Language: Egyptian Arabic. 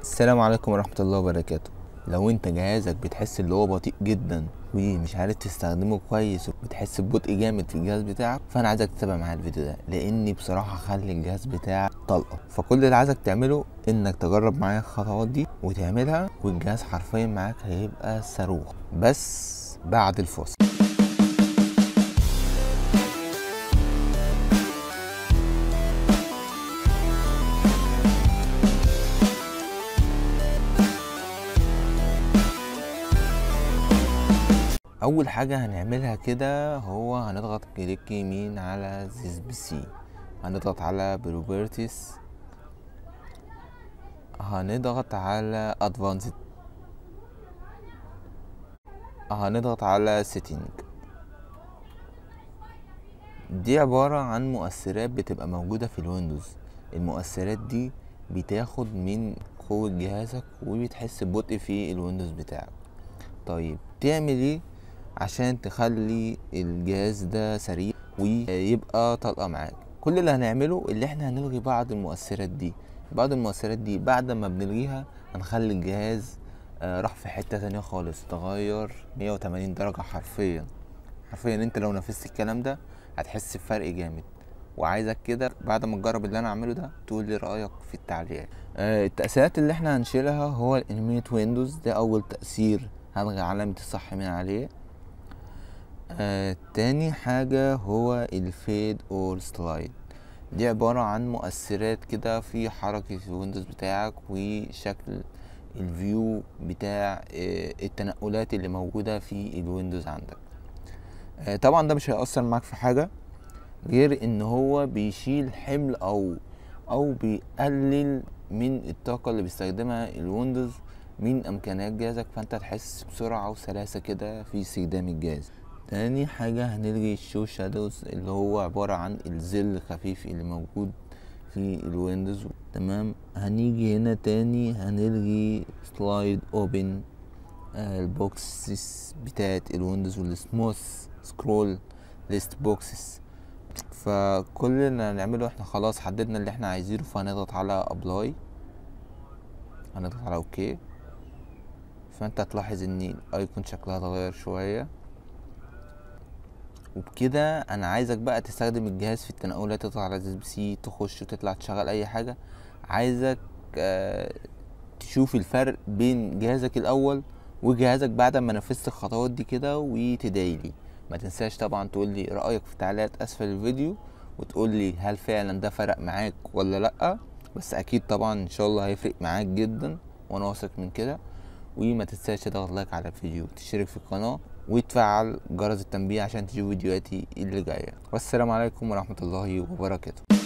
السلام عليكم ورحمة الله وبركاته لو انت جهازك بتحس اللي هو بطيء جدا ومش عارف تستخدمه كويس وبتحس ببطء جامد في الجهاز بتاعك فانا عايزك تتابع معايا الفيديو ده لاني بصراحة خلي الجهاز بتاعك طلقة فكل اللي عايزك تعمله انك تجرب معايا الخطوات دي وتعملها والجهاز حرفيا معاك هيبقى صاروخ بس بعد الفاصل اول حاجه هنعملها كده هو هنضغط كليك يمين على زيز بي سي هنضغط على بروبرتيز هنضغط على ادفانسد هنضغط على سيتنج دي عبارة عن مؤثرات بتبقى موجودة في الويندوز المؤثرات دي بتاخد من قوة جهازك وبتحس ببطء في الويندوز بتاعك طيب تعمل ايه عشان تخلي الجهاز ده سريع ويبقى طلقة معاك كل اللي هنعمله اللي احنا هنلغي بعض المؤثرات دي بعض المؤثرات دي بعد ما بنلغيها هنخلي الجهاز آه، راح في حتة تانية خالص تغير 180 درجة حرفيا حرفيا انت لو نفذت الكلام ده هتحس بفرق جامد وعايزك كده بعد ما تجرب اللي انا اعمله ده تقول لي رايك في التعليقات آه، التأثيرات اللي احنا هنشيلها هو الانيميت ويندوز ده اول تأثير هلغي علامة الصح من عليه آه تاني حاجة هو الفيد اور سلايد دي عبارة عن مؤثرات كده في حركة الويندوز بتاعك وشكل الفيو بتاع آه التنقلات اللي موجودة في الويندوز عندك آه طبعا ده مش هيأثر معاك في حاجة غير ان هو بيشيل حمل او او بيقلل من الطاقة اللي بيستخدمها الويندوز من امكانيات جهازك فانت تحس بسرعة وسلاسة كده في استخدام الجهاز تاني حاجة هنلغي الشو شادوز اللي هو عبارة عن الظل الخفيف اللي موجود في الويندوز تمام هنيجي هنا تاني هنلغي سلايد اوبن البوكسز بتاعت الويندوز والسموث سكرول ليست بوكسز فكل اللي هنعمله احنا خلاص حددنا اللي احنا عايزينه فهنضغط على ابلاي هنضغط على اوكي فانت هتلاحظ ان الايكون شكلها اتغير شويه وبكده انا عايزك بقى تستخدم الجهاز في التنقلات تطلع على زي بي سي تخش وتطلع تشغل اي حاجه عايزك آه تشوف الفرق بين جهازك الاول وجهازك بعد ما نفذت الخطوات دي كده وتدعيلي ما تنساش طبعا تقول لي رايك في التعليقات اسفل الفيديو وتقول لي هل فعلا ده فرق معاك ولا لا بس اكيد طبعا ان شاء الله هيفرق معاك جدا وانا واثق من كده وما تنساش تضغط لايك على الفيديو وتشترك في القناه وتفعل جرس التنبيه عشان تشوف فيديوهاتي اللي جايه والسلام عليكم ورحمه الله وبركاته